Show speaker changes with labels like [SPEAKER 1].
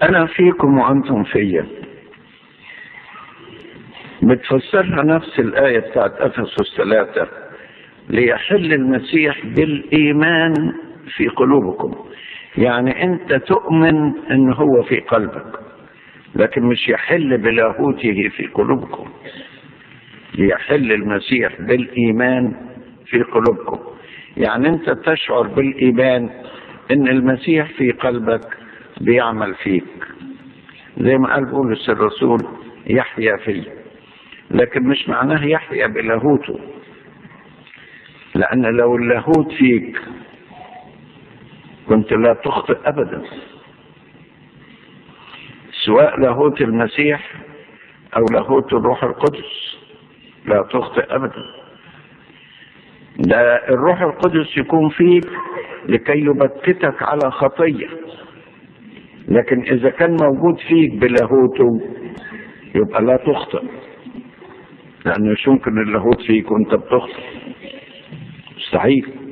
[SPEAKER 1] أنا فيكم وأنتم فيا بتفسرها نفس الآية بتاعت أفسس ثلاثة ليحل المسيح بالإيمان في قلوبكم يعني أنت تؤمن أن هو في قلبك لكن مش يحل بلاهوته في قلوبكم ليحل المسيح بالإيمان في قلوبكم يعني أنت تشعر بالإيمان أن المسيح في قلبك بيعمل فيك زي ما قال بولس الرسول يحيا فيه لكن مش معناه يحيا بلاهوته لأن لو اللاهوت فيك كنت لا تخطئ أبدا سواء لاهوت المسيح أو لاهوت الروح القدس لا تخطئ أبدا ده الروح القدس يكون فيك لكي يبكتك على خطية لكن إذا كان موجود فيك بلاهوته يبقى لا تخطئ لأنه مش يمكن اللاهوت فيك وأنت بتخطئ مستحيل